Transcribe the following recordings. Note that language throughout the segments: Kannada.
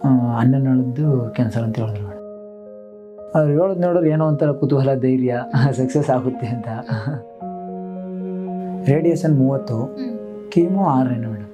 ಅನ್ನನಾಳದ್ದು ಕ್ಯಾನ್ಸರ್ ಅಂತ ಹೇಳಿದ್ರು ಮೇಡಮ್ ಅವ್ರು ಹೇಳೋದು ನೋಡಿದ್ರೆ ಏನೋ ಒಂಥರ ಕುತೂಹಲ ಧೈರ್ಯ ಸಕ್ಸಸ್ ಆಗುತ್ತೆ ಅಂತ ರೇಡಿಯೇಷನ್ ಮೂವತ್ತು ಕೀಮೋ ಆರೇನು ಮೇಡಮ್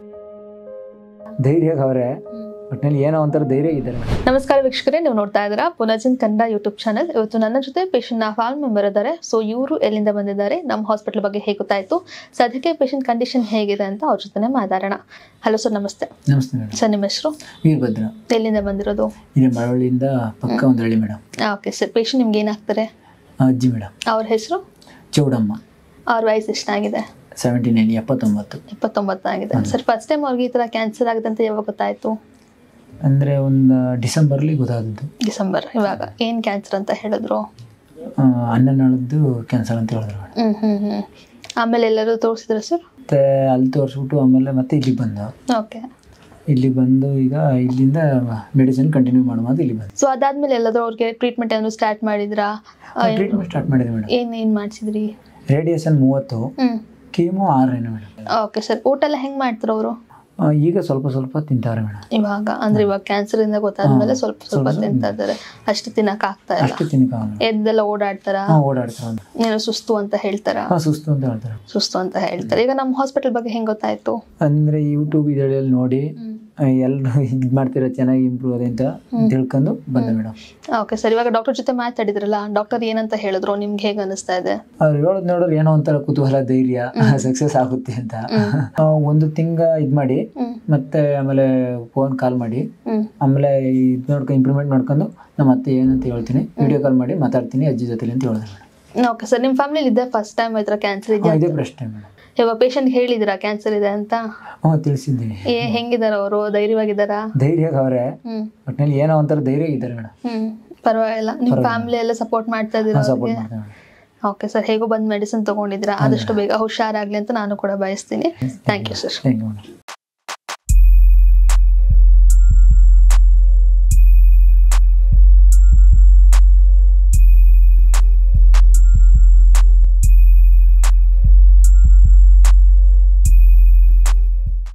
ಧೈರ್ಯ ಅವರೇ ಒಟ್ಟಿನಲ್ಲಿ ಏನೋ ಒಂಥರ ಧೈರ್ಯ ಇದ್ದಾರೆ ಮೇಡಮ್ ನಮಸ್ಕಾರ ವೀಕ್ಷಕರೇ ನೀವು ನೋಡ್ತಾ ಇದ್ದೀರಾ ಪುನರ್ಜನ್ ಕನ್ನಡ ಯೂಟ್ಯೂಬ್ ಚಾನಲ್ ಇವತ್ತು ನನ್ನ ಜೊತೆ ಪೇಷಂಟ್ ನ ಫಾಲ್ ಮೆಂಬರ್ ಇದ್ದಾರೆ ಸೊ ಇವರು ಎಲ್ಲಿಂದ ಬಂದಿದ್ದಾರೆ ನಮ್ಮ ಹಾಸ್ಪಿಟಲ್ ಬಗ್ಗೆ ಹೇಗೆ ಗೊತ್ತಾಯ್ತು ಸದ್ಯಕ್ಕೆ ಪೇಷಂಟ್ ಕಂಡೀಷನ್ ಹೇಗಿದೆ ಅಂತ ಅವ್ರ ಜೊತೆ ಮಾತಾಡೋಣ ಹಲೋ ಸರ್ ನಮಸ್ತೆ ನಮಸ್ತೆ ಮೇಡಮ್ ಸರ್ ನಿಮ್ಮ ಹೆಸರು ವೀರಭದ್ರ ಎಲ್ಲಿಂದ ಬಂದಿರೋದು ಇದೆ ಮಳವಳ್ಳಿಯಿಂದ ಪಕ್ಕ ಒಂದು ಹಳ್ಳಿ ಮೇಡಮ್ ಓಕೆ ಸರ್ ಪೇಷಂಟ್ ನಿಮ್ಗೆ ಏನಾಗ್ತಾರೆ ಅಜ್ಜಿ ಮೇಡಮ್ ಅವ್ರ ಹೆಸರು ಚೌಡಮ್ಮ ಅವ್ರ ವಯಸ್ಸು ಎಷ್ಟಾಗಿದೆ ಸೆವೆಂಟಿ ನೈನ್ ಎಪ್ಪತ್ತೊಂಬತ್ತು ಇಪ್ಪತ್ತೊಂಬತ್ತು ಆಗಿದೆ ಸರ್ ಫಸ್ಟ್ ಟೈಮ್ ಅವ್ರಿಗೆ ಈ ಥರ ಕ್ಯಾನ್ಸರ್ ಆಗಿದೆ ಅಂತ ಯಾವಾಗ ಗೊತ್ತಾಯ್ತು ಅಂದರೆ ಒಂದು ಡಿಸೆಂಬರ್ಲಿ ಗೊತ್ತಾದದ್ದು ಡಿಸೆಂಬರ್ ಇವಾಗ ಏನು ಕ್ಯಾನ್ಸರ್ ಅಂತ ಹೇಳಿದ್ರು ಆ, ಅನ್ನನಾಳದ್ದು ಕ್ಯಾನ್ಸರ್ ಅಂತ ಹೇಳಿದ್ರು ಮೇಡಮ್ ಹ್ಮ್ ಹ್ಮ್ ಹ್ಮ್ ಆಮೇಲೆ ಎಲ್ಲರೂ ತೋರಿಸಿದ್ರ ಸರ್ ಮತ್ತೆ ಅಲ್ಲಿ ತೋರಿಸ್ಬಿಟ್ಟು ಆಮೇಲೆ ಮತ್ತೆ ಇಲ್ಲಿಗೆ ಬಂದ ಓಕೆ ಇಲ್ಲಿ ಬಂದು ಈಗ ಇಲ್ಲಿಂದ ಮೆಡಿಸಿನ್ ಕಂಟಿನ್ಯೂ ಮಾಡುವ ಅಂತ ಇಲ್ಲಿ ಬಂದು ಸೊ ಅದಾದ್ಮೇಲೆ ಎಲ್ಲಾದ್ರೂ ಅವ್ರಿಗೆ ಟ್ರೀಟ್ಮೆಂಟ್ ಏನಾದ್ರು ಸ್ಟಾರ್ಟ್ ಮಾಡಿದ್ರಾ ಟ್ರೀಟ್ಮೆಂಟ್ ಸ್ಟಾರ್ಟ್ ಮಾಡಿದೆ ಮೇಡಮ್ ಏನ್ ಏನ್ ಮಾಡ್ಸಿದ್ರಿ ರೇಡಿಯೇಷನ್ ಮೂವತ್ತು ಹ್ಮ್ ಕೀಮೋ ಆರೇನು ಮೇಡಮ್ ಓಕೆ ಸರ್ ಊಟ ಎಲ್ಲ ಹೆಂಗ್ ಮಾಡ್ತಾರ ಅವರು ಈಗ ಸ್ವಲ್ಪ ಸ್ವಲ್ಪ ತಿಂತಾರೆ ಮೇಡಮ್ ಇವಾಗ ಅಂದ್ರೆ ಇವಾಗ ಕ್ಯಾನ್ಸರ್ ಇಂದ ಗೊತ್ತಾದ್ಮೇಲೆ ಸ್ವಲ್ಪ ಸ್ವಲ್ಪ ಸ್ವಲ್ಪ ತಿಂತಾ ಇದ್ದಾರೆ ಅಷ್ಟು ತಿನ್ನಕ್ ಆಗ್ತಾ ಇಲ್ಲ ಅಷ್ಟು ತಿನ್ನಕ್ಕಾಗಲ್ಲ ಎದ್ದೆಲ್ಲ ಓಡಾಡ್ತಾರ ಹಾಂ ಓಡಾಡ್ತಾರೆ ಅಂತ ಏನೋ ಸುಸ್ತು ಅಂತ ಹೇಳ್ತಾರ ಹಾಂ ಸುಸ್ತು ಅಂತ ಹೇಳ್ತಾರೆ ಸುಸ್ತು ಅಂತ ಹೇಳ್ತಾರೆ ಈಗ ನಮ್ಮ ಹಾಸ್ಪಿಟಲ್ ಬಗ್ಗೆ ಹೆಂಗ್ ಗೊತ್ತಾಯ್ತು ಅಂದರೆ ಯೂಟ್ಯೂಬ್ ಇದರಲ್ಲಿ ನೋಡಿ ಎಲ್ಲರೂ ಇದು ಮಾಡ್ತೀರಾ ಚೆನ್ನಾಗಿ ಇಂಪ್ರೂವ್ ಅದೇ ಅಂತ ತಿಳ್ಕೊಂಡು ಬಂದೆ ಮೇಡಮ್ ಓಕೆ ಸರ್ ಇವಾಗ ಡಾಕ್ಟರ್ ಜೊತೆ ಮಾತಾಡಿದ್ರಲ್ಲ ಡಾಕ್ಟರ್ ಏನಂತ ಹೇಳಿದ್ರು ನಿಮ್ಗೆ ಹೇಗೆ ಅನಿಸ್ತಾ ಇದೆ ಅವ್ರು ಹೇಳೋದು ನೋಡಿದ್ರೆ ಏನೋ ಒಂಥರ ಕುತೂಹಲ ಧೈರ್ಯ ಸಕ್ಸಸ್ ಆಗುತ್ತೆ ಅಂತ ಆ, ಒಂದು ತಿಂಗ ಇದು ಮಾಡಿ ಹ್ಮ್ ಮತ್ತೆ ಆಮೇಲೆ ಫೋನ್ ಕಾಲ್ ಮಾಡಿ ಹ್ಮ್ ಆಮೇಲೆ ಇದು ನೋಡ್ಕೊಂಡು ಇಂಪ್ರೂವ್ಮೆಂಟ್ ನೋಡ್ಕೊಂಡು ನಮ್ಮ ಅತ್ತೆ ಏನಂತ ಹೇಳ್ತೀನಿ ವಿಡಿಯೋ ಕಾಲ್ ಮಾಡಿ ಮಾತಾಡ್ತೀನಿ ಅಜ್ಜಿ ಜೊತೆಲಿ ಅಂತ ಹೇಳಿದ್ರು ಮೇಡಮ್ ಓಕೆ ಸರ್ ನಿಮ್ಮ ಫ್ಯಾಮಿಲಿ ಇದೆ ಫಸ್ಟ್ ಟೈಮ್ ಈ ಥರ ಕ್ಯಾನ್ಸರ್ ಇದೆಯಾ ಇದೇ ಪ್ರಶ್ನೆ ಮೇಡಮ್ ಇವಾಗ ಪೇಷಂಟ್ ಹೇಳಿದಿರಾ ಕ್ಯಾನ್ಸರ್ ಇದೆ ಅಂತ ಹ್ಞೂ ತಿಳಿಸಿದ್ದೀನಿ ಏ ಹೆಂಗಿದಾರ ಅವರು ಧೈರ್ಯವಾಗಿದ್ದಾರಾ ಧೈರ್ಯ ಅವರೇ ಹ್ಮ್ ಒಟ್ಟಿನಲ್ಲಿ ಏನೋ ಒಂಥರ ಧೈರ್ಯ ಇದ್ದಾರೆ ಮೇಡಮ್ ಹ್ಮ್ ಪರವಾಗಿಲ್ಲ ನಿಮ್ಮ ಫ್ಯಾಮಿಲಿ ಎಲ್ಲ ಸಪೋರ್ಟ್ ಮಾಡ್ತಾ ಇದ್ದೀರಾ ಸಪೋರ್ಟ್ ಮಾಡ್ತಾರೆ ಮೇಡಮ್ ಓಕೆ ಸರ್ ಹೇಗೋ ಬಂದು ಮೆಡಿಸಿನ್ ತಗೊಂಡಿದ್ದೀರಾ ಆದಷ್ಟು ಬೇಗ ಹುಷಾರಾಗ್ಲಿ ಅಂತ ನಾನು ಕೂಡ ಬಯಸ್ತೀನಿ thank you sir thank you madam